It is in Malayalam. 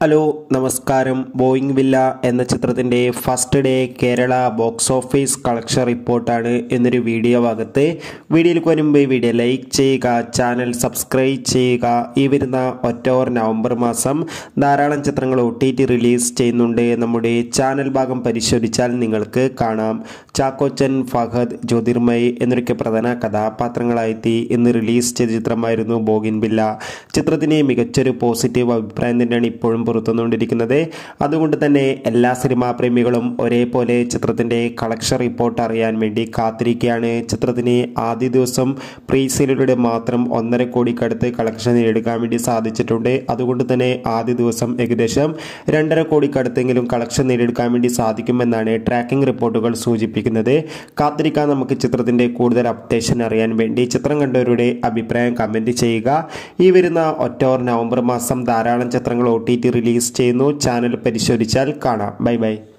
ഹലോ നമസ്കാരം ബോയിങ് വില്ല എന്ന ചിത്രത്തിൻ്റെ first day Kerala box office collection റിപ്പോർട്ടാണ് എന്നൊരു വീഡിയോ ഭാഗത്ത് വീഡിയോയിൽ വരുമ്പോൾ വീഡിയോ ലൈക്ക് ചെയ്യുക ചാനൽ സബ്സ്ക്രൈബ് ചെയ്യുക ഈ വരുന്ന ഒക്ടോബർ നവംബർ മാസം ധാരാളം ചിത്രങ്ങൾ ഒ ടി ടി റിലീസ് ചെയ്യുന്നുണ്ട് നമ്മുടെ ചാനൽ ഭാഗം പരിശോധിച്ചാൽ നിങ്ങൾക്ക് കാണാം ചാക്കോച്ചൻ ഫഹദ് ജ്യോതിർമയ് എന്നൊക്കെ പ്രധാന കഥാപാത്രങ്ങളായെത്തി ഇന്ന് റിലീസ് ചെയ്ത ചിത്രമായിരുന്നു ബോഗിൻ ബില്ല ചിത്രത്തിന് മികച്ചൊരു പോസിറ്റീവ് അഭിപ്രായം തന്നെയാണ് ഇപ്പോഴും പുറത്തുനിന്നുകൊണ്ടിരിക്കുന്നത് അതുകൊണ്ട് തന്നെ എല്ലാ സിനിമാ പ്രേമികളും ഒരേപോലെ ചിത്രത്തിൻ്റെ കളക്ഷൻ റിപ്പോർട്ട് അറിയാൻ വേണ്ടി കാത്തിരിക്കുകയാണ് ചിത്രത്തിന് ആദ്യ ദിവസം പ്രീ സെയിലിലൂടെ മാത്രം ഒന്നര കോടിക്കടുത്ത് കളക്ഷൻ നേടുക്കാൻ വേണ്ടി സാധിച്ചിട്ടുണ്ട് അതുകൊണ്ട് തന്നെ ആദ്യ ദിവസം ഏകദേശം രണ്ടര കോടിക്കടുത്തെങ്കിലും കളക്ഷൻ നേടിയെടുക്കാൻ വേണ്ടി സാധിക്കുമെന്നാണ് ട്രാക്കിംഗ് റിപ്പോർട്ടുകൾ സൂചിപ്പിക്കുന്നത് കാത്തിരിക്കാൻ നമുക്ക് ചിത്രത്തിൻ്റെ കൂടുതൽ അപ്ഡേഷൻ അറിയാൻ വേണ്ടി ചിത്രം കണ്ടവരുടെ അഭിപ്രായം കമൻറ്റ് ചെയ്യുക ഈ വരുന്ന ഒക്ടോബർ നവംബർ മാസം ധാരാളം ചിത്രങ്ങൾ ഒ ടി ടി റിലീസ് ചെയ്യുന്നു ചാനൽ പരിശോധിച്ചാൽ കാണാം ബൈ ബൈ